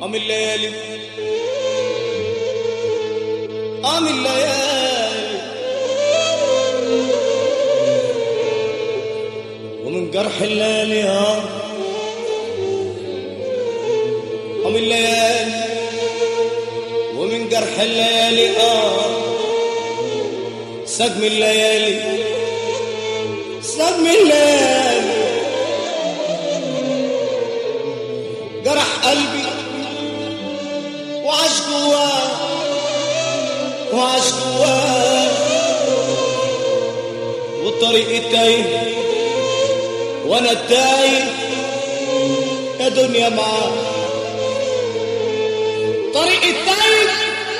قام الليالي قام الليالي ومن جرح الليالي آه قام الليالي ومن جرح الليالي آه سجم الليالي سجم الليالي جرح قلبي وعاش جواه وعاش جواه والطريق التايه وانا التايه يا دنيا معاه طريق التايه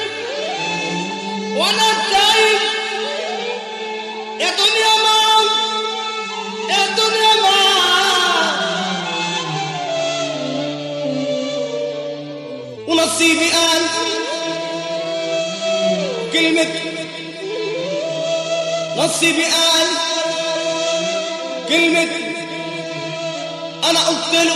وانا التايه يا دنيا معاه يا دنيا معاه ونصيبي قال كلمة نصيبي قال كلمة أنا قلت له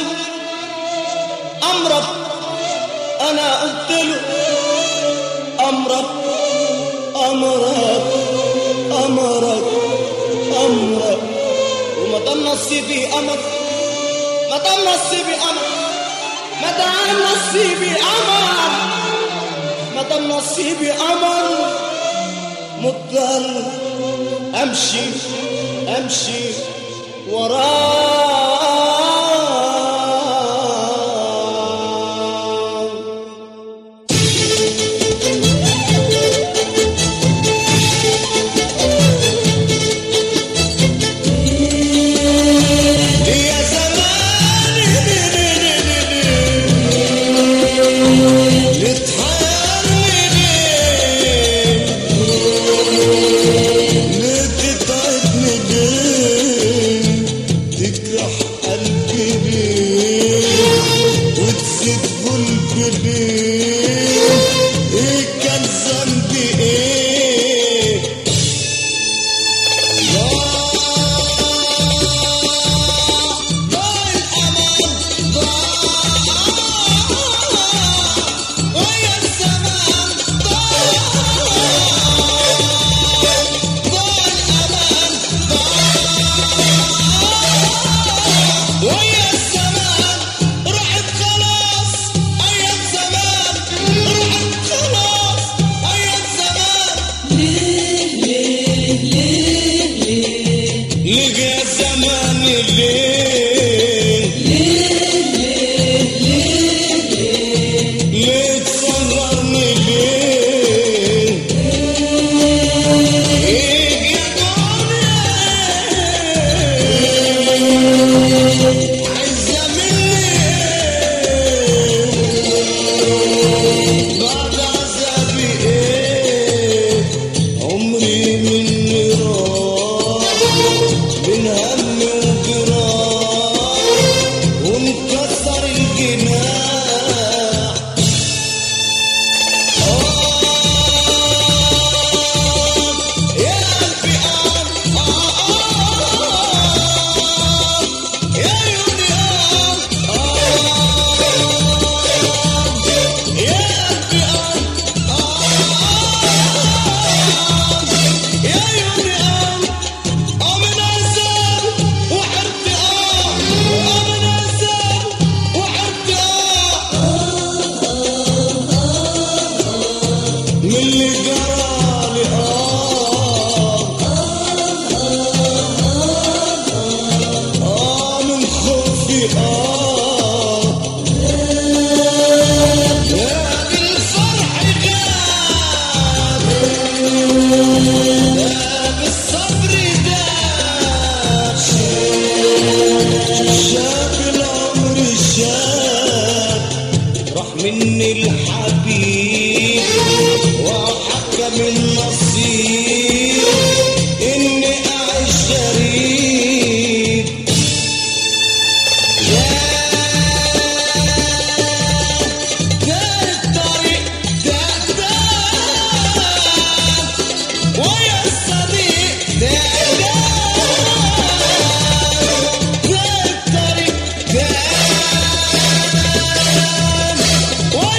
أمرك أنا قلت له أمرك أمرك أمرك أمرك وما دام نصيبي أمر ما دام نصيبي أمر ما دام نصيبي أمر ما دام نصيبي أمر مضطر أمشي أمشي وراه يا زماني لتحيرني ليه ليه تتعبني ليه تجرح قلبي ليه وتزيد قلبي ليه ايه كان ذنبي ايه ضاع الأمان ضاع ويا الزمان ضاع ضاع الأمان ضاع ويا الزمان راحت خلاص أيام زمان راحت خلاص أيام زمان لقى الزمان ليه ليه تصغرني ليه إيه يا دنيا عايزة مني إيه بعد عذابي ايه عمري مني راح من هم وجراح وانكسر الجناح آه يا قلبي آه آه آه يا عيوني آه آه يا قلبي آه يا عيوني آه آه من عذاب وحرت آه آه من عذاب وحرت آه من اللي جرالي آه آه من خوفي آه يا بالفرح جاب يا بالصبر داب شاف العمر شاب راح مني الحبيب وحكم النصيب اني اعيش شريك يا الطريق ده ده ويا الصديق ده ده ده الطريق ده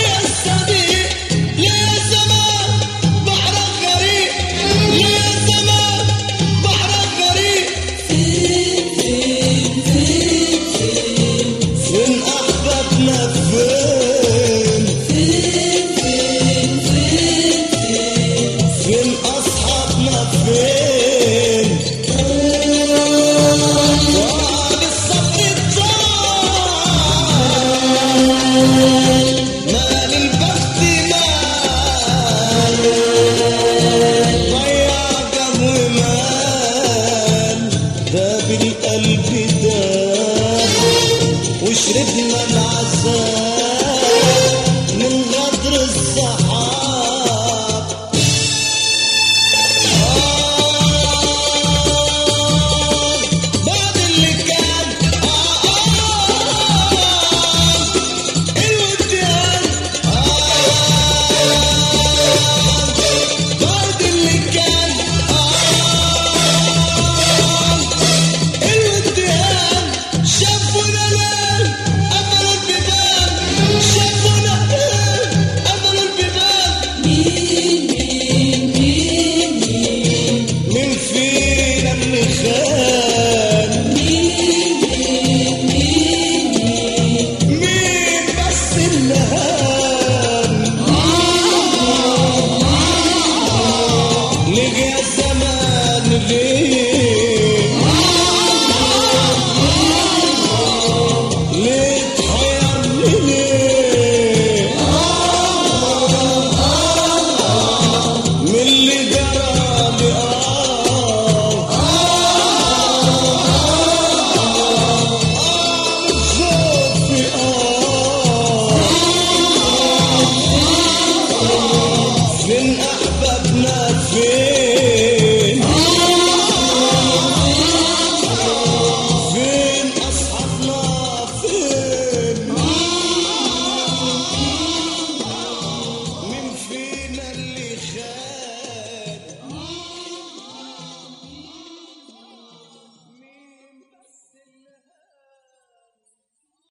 شربنا